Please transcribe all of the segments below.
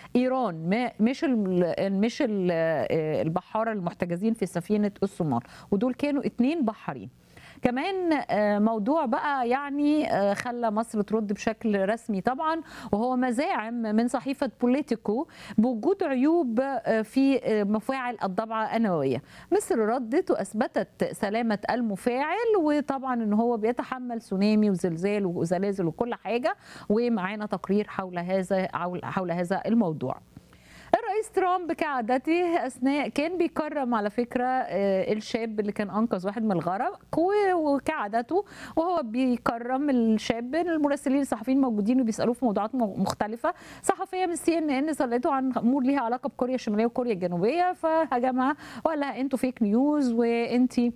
ايران ما مش ال مش ال البحاره المحتجزين في سفينه الصومال ودول كانوا اتنين بحارين كمان موضوع بقى يعني خلى مصر ترد بشكل رسمي طبعا وهو مزاعم من صحيفه بوليتيكو بوجود عيوب في مفاعل الضبعه النوويه مصر ردت واثبتت سلامه المفاعل وطبعا ان هو بيتحمل سونامي وزلزال وزلازل وكل حاجه ومعانا تقرير حول هذا حول هذا الموضوع الرئيس ترامب كعادته اثناء كان بيكرم على فكره الشاب اللي كان انقذ واحد من الغرق وكعادته وهو بيكرم الشاب المراسلين الصحفيين موجودين وبيسالوه في موضوعات مختلفه صحفيه من سي ان ان سالته عن امور ليها علاقه بكوريا الشماليه وكوريا الجنوبيه فهجمها وقال لها انتوا فيك نيوز وانتي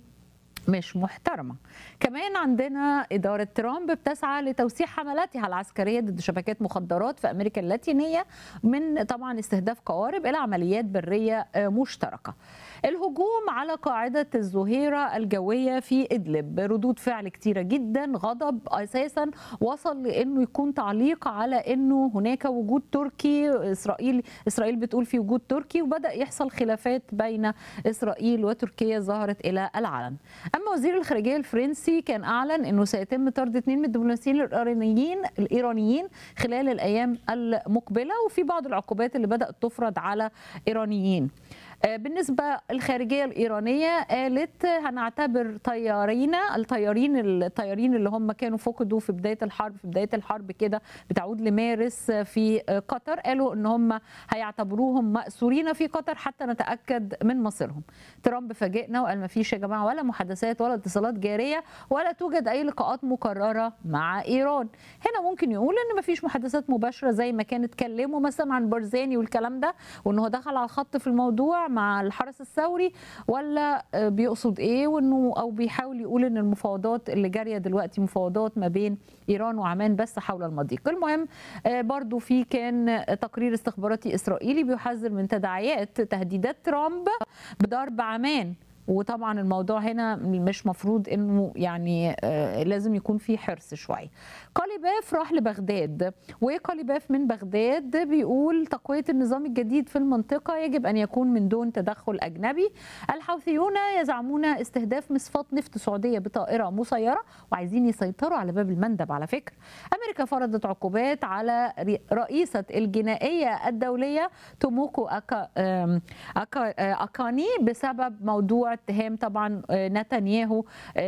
مش محترمة كمان عندنا إدارة ترامب بتسعى لتوسيع حملاتها العسكرية ضد شبكات مخدرات في أمريكا اللاتينية من طبعا استهداف قوارب إلى عمليات برية مشتركة الهجوم على قاعدة الظهيرة الجوية في إدلب ردود فعل كتيرة جدا غضب أساسا وصل لأنه يكون تعليق على أنه هناك وجود تركي إسرائيل إسرائيل بتقول في وجود تركي وبدأ يحصل خلافات بين إسرائيل وتركيا ظهرت إلى العلن أما وزير الخارجية الفرنسي كان أعلن أنه سيتم طرد اثنين من الدبلوماسيين الإيرانيين الإيرانيين خلال الأيام المقبلة وفي بعض العقوبات اللي بدأت تفرض على إيرانيين بالنسبة الخارجية الإيرانية قالت هنعتبر طيارينا الطيارين الطيارين اللي هم كانوا فقدوا في بداية الحرب في بداية الحرب كده بتعود لمارس في قطر قالوا ان هم هيعتبروهم مأسورين في قطر حتى نتأكد من مصيرهم ترامب فاجئنا وقال ما فيش يا جماعة ولا محادثات ولا اتصالات جارية ولا توجد أي لقاءات مقررة مع إيران هنا ممكن يقول ان ما فيش محادثات مباشرة زي ما كانوا اتكلموا مثلا عن برزاني والكلام ده وان هو دخل على الخط في الموضوع مع الحرس الثوري ولا بيقصد ايه وانه او بيحاول يقول ان المفاوضات اللي جاريه دلوقتي مفاوضات ما بين ايران وعمان بس حول المضيق المهم برضو في كان تقرير استخباراتي اسرائيلي بيحذر من تداعيات تهديدات ترامب بضرب عمان وطبعا الموضوع هنا مش مفروض انه يعني لازم يكون في حرص شويه قاليباف راح لبغداد وقاليباف من بغداد بيقول تقويه النظام الجديد في المنطقه يجب ان يكون من دون تدخل اجنبي الحوثيون يزعمون استهداف مصفات نفط سعوديه بطائره مسيره وعايزين يسيطروا على باب المندب على فكره امريكا فرضت عقوبات على رئيسه الجنائيه الدوليه توموكو أكا أكا اكاني بسبب موضوع اتهام طبعا نتنياهو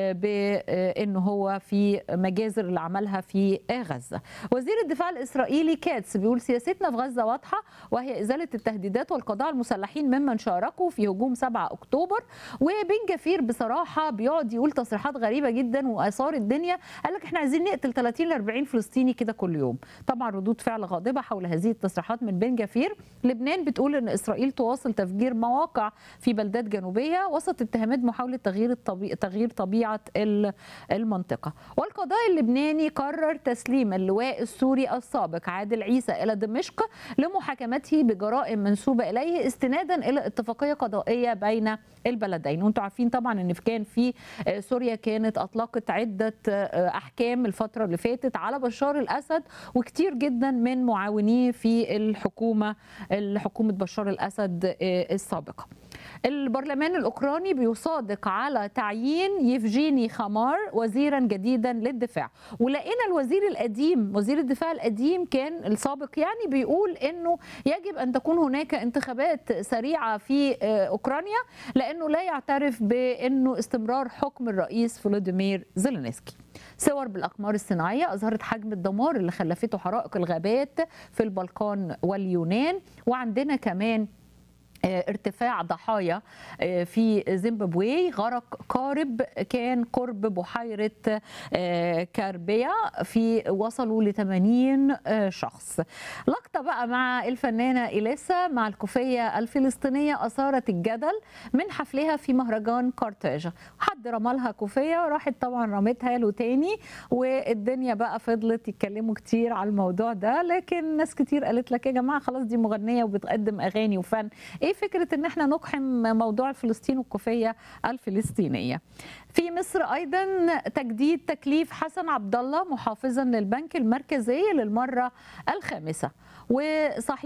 بانه هو في مجازر اللي عملها في غزه. وزير الدفاع الاسرائيلي كاتس بيقول سياستنا في غزه واضحه وهي ازاله التهديدات والقضاء على المسلحين ممن شاركوا في هجوم 7 اكتوبر وبن جفير بصراحه بيقعد يقول تصريحات غريبه جدا واثار الدنيا قال لك احنا عايزين نقتل 30 ل 40 فلسطيني كده كل يوم. طبعا ردود فعل غاضبه حول هذه التصريحات من بن جفير. لبنان بتقول ان اسرائيل تواصل تفجير مواقع في بلدات جنوبيه وسط اتهامات محاوله تغيير الطبيعة تغيير طبيعه المنطقه والقضاء اللبناني قرر تسليم اللواء السوري السابق عادل عيسى الى دمشق لمحاكمته بجرائم منسوبه اليه استنادا الى اتفاقيه قضائيه بين البلدين وانتم عارفين طبعا ان كان في سوريا كانت اطلقت عده احكام الفتره اللي فاتت على بشار الاسد وكتير جدا من معاونيه في الحكومه حكومه بشار الاسد السابقه البرلمان الاوكراني بيصادق على تعيين يفجيني خمار وزيرا جديدا للدفاع ولقينا الوزير القديم وزير الدفاع القديم كان السابق يعني بيقول انه يجب ان تكون هناك انتخابات سريعه في اوكرانيا لانه لا يعترف بانه استمرار حكم الرئيس فلوديمير زيلينسكي صور بالاقمار الصناعيه اظهرت حجم الدمار اللي خلفته حرائق الغابات في البلقان واليونان وعندنا كمان ارتفاع ضحايا في زيمبابوي غرق قارب كان قرب بحيرة كاربيا في وصلوا ل 80 شخص لقطة بقى مع الفنانة إليسا مع الكوفية الفلسطينية أثارت الجدل من حفلها في مهرجان كارتاج حد رمالها كوفية راحت طبعا رمتها له تاني والدنيا بقى فضلت يتكلموا كتير على الموضوع ده لكن ناس كتير قالت لك يا جماعة خلاص دي مغنية وبتقدم أغاني وفن ايه فكره ان احنا نقحم موضوع فلسطين والكوفيه الفلسطينيه. في مصر ايضا تجديد تكليف حسن عبد الله محافظا للبنك المركزي للمره الخامسه وصحيح